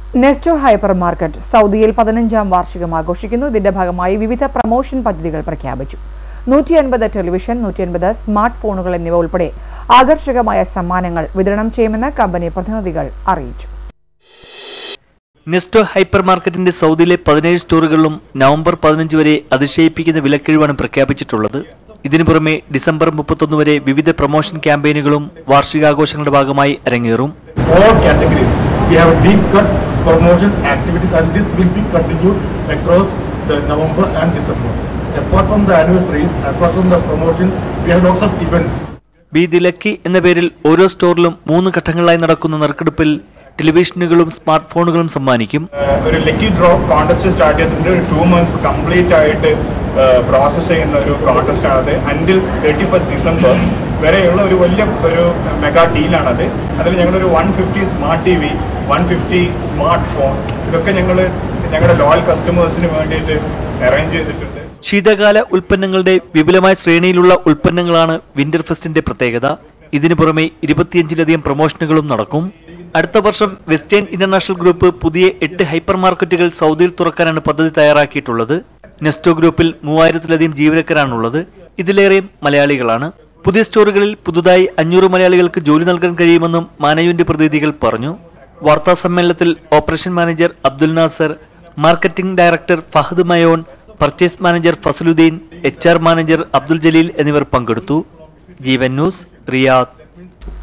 Nesto hyper market സൗദിയിൽ പതിനഞ്ചാം വാർഷികം ആഘോഷിക്കുന്നു ഇതിന്റെ ഭാഗമായി വിവിധ പ്രമോഷൻ പദ്ധതികൾ പ്രഖ്യാപിച്ചു നൂറ്റി അൻപത് ടെലിവിഷൻ നൂറ്റി അൻപത് സ്മാർട്ട് ഫോണുകൾ എന്നിവ ഉൾപ്പെടെ ആകർഷകമായ സമ്മാനങ്ങൾ വിതരണം ചെയ്യുമെന്ന് കമ്പനി പ്രതിനിധികൾ അറിയിച്ചു നെസ്റ്റോ ഹൈപ്പർ മാർക്കറ്റിന്റെ സൗദിയിലെ പതിനേഴ് സ്റ്റോറുകളിലും നവംബർ പതിനഞ്ച് വരെ അതിശയിപ്പിക്കുന്ന വിലക്കിഴിവാണ് പ്രഖ്യാപിച്ചിട്ടുള്ളത് ഇതിനു പുറമെ ഡിസംബർ മുപ്പത്തൊന്ന് വരെ വിവിധ പ്രൊമോഷൻ ക്യാമ്പയിനുകളും വാർഷികാഘോഷങ്ങളുടെ ഭാഗമായി അരങ്ങേറും all categories. We have a deep cut promotion activities and this will be continued across the November and December. Apart from the anniversaries, apart from the promotion, we have lots of events. Be the lucky എന്ന പേരിൽ ഓരോ സ്റ്റോറിലും മൂന്ന് ഘട്ടങ്ങളായി നടക്കുന്ന നറുക്കെടുപ്പിൽ ടെലിവിഷനുകളും smart ഫോണുകളും സമ്മാനിക്കും Uh, ഒരു lucky drop contest start ചെയ്തിട്ടുണ്ട് ഒരു ടു മന്ത്സ് കംപ്ലീറ്റ് ആയിട്ട് പ്രോസസ് ചെയ്യുന്ന ഒരു കോൺടെസ്റ്റ് ആണത് അൻറ്റിൽ തേർട്ടി ഫസ്റ്റ് ഡിസംബർ വരെയുള്ള ഒരു വലിയ ഒരു മെഗാ ഡീലാണത് അതിൽ ഞങ്ങളൊരു one fifty smart T V one fifty smart phone ഇതൊക്കെ ഞങ്ങൾ ഞങ്ങളുടെ ലോയൽ കസ്റ്റമേഴ്സിന് വേണ്ടിയിട്ട് അറേഞ്ച് ചെയ്തിട്ടുണ്ട് ശീതകാല ഉൽപ്പന്നങ്ങളുടെ വിപുലമായ ശ്രേണിയിലുള്ള ഉൽപ്പന്നങ്ങളാണ് വിന്റർ ഫെസ്റ്റിന്റെ പ്രത്യേകത ഇതിനു പുറമെ ഇരുപത്തിയഞ്ചിലധികം പ്രൊമോഷനുകളും നടക്കും അടുത്ത വർഷം വെസ്റ്റേൺ ഇന്റർനാഷണൽ ഗ്രൂപ്പ് പുതിയ എട്ട് ഹൈപ്പർ മാർക്കറ്റുകൾ സൗദിയിൽ തുറക്കാനാണ് പദ്ധതി തയ്യാറാക്കിയിട്ടുള്ളത് നെസ്റ്റോ ഗ്രൂപ്പിൽ മൂവായിരത്തിലധികം ജീവനക്കാരാണുള്ളത് ഇതിലേറെ മലയാളികളാണ് പുതിയ സ്റ്റോറുകളിൽ പുതുതായി അഞ്ഞൂറ് മലയാളികൾക്ക് ജോലി നൽകാൻ കഴിയുമെന്നും മാനയുവിന്റെ പ്രതിനിധികൾ പറഞ്ഞു വാർത്താ സമ്മേളനത്തിൽ operation manager Abdul Nasar marketing director Fahad Mayon purchase manager Fazaluddin H R manager Abdul Jaleel എന്നിവർ പങ്കെടുത്തു ജീവൻ ന്യൂസ് റിയാദ്